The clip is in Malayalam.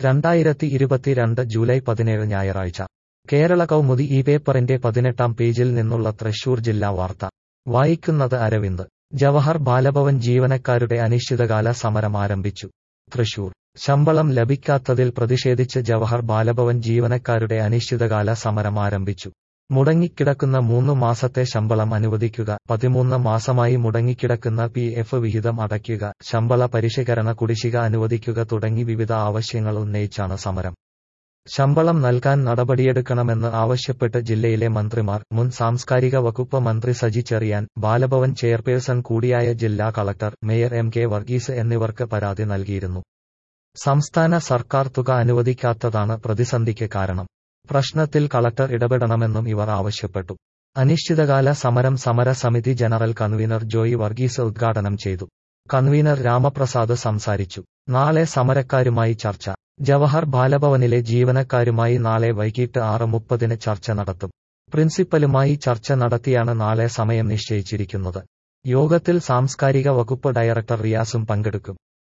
രണ്ടായിരത്തി ഇരുപത്തിരണ്ട് ജൂലൈ പതിനേഴ് ഞായറാഴ്ച കേരള കൗമുദി ഈ പേപ്പറിന്റെ പതിനെട്ടാം പേജിൽ നിന്നുള്ള തൃശൂർ ജില്ലാ വാർത്ത വായിക്കുന്നത് അരവിന്ദ് ജവഹർ ബാലഭവൻ ജീവനക്കാരുടെ അനിശ്ചിതകാല സമരം ആരംഭിച്ചു തൃശൂർ ശമ്പളം ലഭിക്കാത്തതിൽ പ്രതിഷേധിച്ച് ജവഹർ ബാലഭവൻ ജീവനക്കാരുടെ അനിശ്ചിതകാല സമരം ആരംഭിച്ചു മുടങ്ങിക്കിടക്കുന്ന മൂന്ന് മാസത്തെ ശമ്പളം അനുവദിക്കുക പതിമൂന്ന് മാസമായി മുടങ്ങിക്കിടക്കുന്ന പി എഫ് വിഹിതം അടയ്ക്കുക ശമ്പള പരിഷ്കരണ കുടിശ്ശിക അനുവദിക്കുക തുടങ്ങി വിവിധ ആവശ്യങ്ങൾ ഉന്നയിച്ചാണ് സമരം ശമ്പളം നൽകാൻ നടപടിയെടുക്കണമെന്ന് ആവശ്യപ്പെട്ട് ജില്ലയിലെ മന്ത്രിമാർ മുൻ സാംസ്കാരിക വകുപ്പ് മന്ത്രി സജി ചെറിയാൻ ബാലഭവൻ ചെയർപേഴ്സൺ കൂടിയായ ജില്ലാ collector mayor M K Varghese എന്നിവർക്ക് പരാതി നൽകിയിരുന്നു സംസ്ഥാന സർക്കാർ തുക അനുവദിക്കാത്തതാണ് പ്രതിസന്ധിക്ക് കാരണം പ്രശ്നത്തിൽ കളക്ടർ ഇടപെടണമെന്നും ഇവർ ആവശ്യപ്പെട്ടു അനിശ്ചിതകാല സമരം സമര സമിതി ജനറൽ കൺവീനർ ജോയി വർഗീസ് ഉദ്ഘാടനം ചെയ്തു കൺവീനർ രാമപ്രസാദ് സംസാരിച്ചു നാളെ സമരക്കാരുമായി ചർച്ച ജവഹർ ബാലഭവനിലെ ജീവനക്കാരുമായി നാളെ വൈകിട്ട് ആറ് മുപ്പതിന് ചർച്ച നടത്തും പ്രിൻസിപ്പലുമായി ചർച്ച നടത്തിയാണ് നാളെ സമയം നിശ്ചയിച്ചിരിക്കുന്നത് യോഗത്തിൽ സാംസ്കാരിക വകുപ്പ് ഡയറക്ടർ റിയാസും പങ്കെടുക്കും